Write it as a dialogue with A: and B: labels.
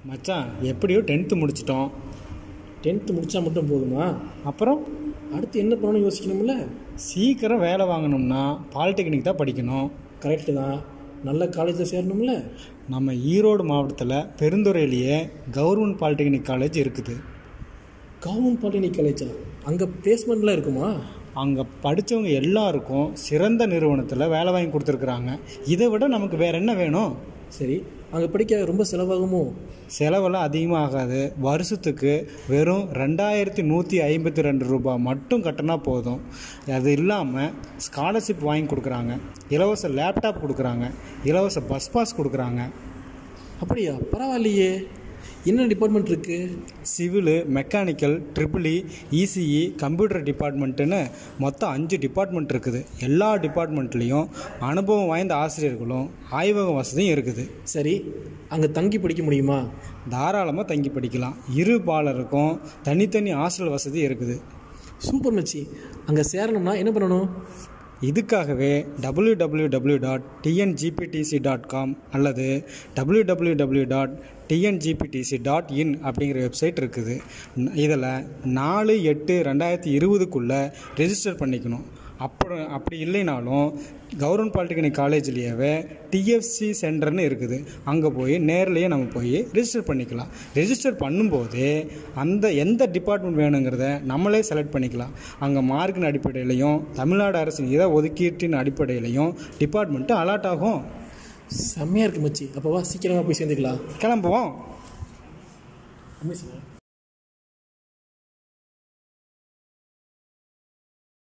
A: மச்சான் எப்படியோ டென்த்து முடிச்சிட்டோம்
B: டென்த்து முடித்தா மட்டும் போதுமா
A: அப்புறம்
B: அடுத்து என்ன பண்ணணும்னு யோசிக்கணும்ல
A: சீக்கிரம் வேலை வாங்கணும்னா பாலிடெக்னிக் தான் படிக்கணும்
B: கரெக்டு தான் நல்ல காலேஜில் சேரணும்ல
A: நம்ம ஈரோடு மாவட்டத்தில் பெருந்துறையிலேயே கவர்மெண்ட் பாலிடெக்னிக் காலேஜ் இருக்குது
B: கவர்மெண்ட் பாலிடெக்னிக் காலேஜா அங்கே பிளேஸ்மெண்ட்லாம் இருக்குமா
A: அங்கே படித்தவங்க எல்லாருக்கும் சிறந்த நிறுவனத்தில் வேலை வாங்கி கொடுத்துருக்குறாங்க இதை விட நமக்கு வேறு என்ன வேணும்
B: சரி அங்கே படிக்க ரொம்ப செலவாகுமோ
A: செலவெல்லாம் அதிகமாக ஆகாது வருஷத்துக்கு வெறும் ரெண்டாயிரத்தி நூற்றி ஐம்பத்தி ரெண்டு ரூபாய் மட்டும் கட்டினா போதும் அது இல்லாமல் ஸ்காலர்ஷிப் வாங்கி கொடுக்குறாங்க இலவச லேப்டாப் கொடுக்குறாங்க இலவச பஸ் பாஸ் கொடுக்குறாங்க
B: அப்படியா பரவாயில்லையே என்ன டிபார்ட்மெண்ட் இருக்குது
A: civil mechanical triple E ECE computer டிபார்ட்மெண்ட்டுன்னு மொத்தம் அஞ்சு டிபார்ட்மெண்ட் இருக்குது எல்லா டிபார்ட்மெண்ட்லேயும் அனுபவம் வாய்ந்த ஆசிரியர்களும் ஆய்வக வசதியும் இருக்குது
B: சரி அங்கே தங்கி படிக்க முடியுமா
A: தாராளமாக தங்கி படிக்கலாம் இரு பாலருக்கும் தனித்தனி ஹாஸ்டல் வசதி இருக்குது
B: சூப்பர் மச்சி அங்கே சேரணும்னா என்ன பண்ணணும்
A: இதுக்காகவே W W W dot TNGPTC dot com அல்லது W W W dot TNGPTC dot in அப்படிங்கிற வெப்சைட் இருக்குது இதில் நாலு எட்டு ரெண்டாயிரத்தி இருபதுக்குள்ளே ரெஜிஸ்டர் பண்ணிக்கணும் அப்படி அப்படி இல்லைனாலும் கவர்மெண்ட் பாலிடெக்னிக் காலேஜ்லேயே டிஎஃப்சி சென்டர்னு இருக்குது அங்கே போய் நேர்லேயே நம்ம போய் ரெஜிஸ்டர் பண்ணிக்கலாம் ரெஜிஸ்டர் பண்ணும்போதே அந்த எந்த டிபார்ட்மெண்ட் வேணுங்கிறத நம்மளே செலக்ட் பண்ணிக்கலாம் அங்கே மார்க்கின் அடிப்படையிலையும் தமிழ்நாடு அரசின் இட ஒதுக்கீட்டின் அடிப்படையிலையும் டிபார்ட்மெண்ட்டு அலாட் ஆகும்
B: செம்மையாக இருக்கு மச்சி அப்போவா சீக்கிரமாக போய் சேர்ந்துக்கலாம்
A: கிளம்புவோம்
B: அமேசிங்க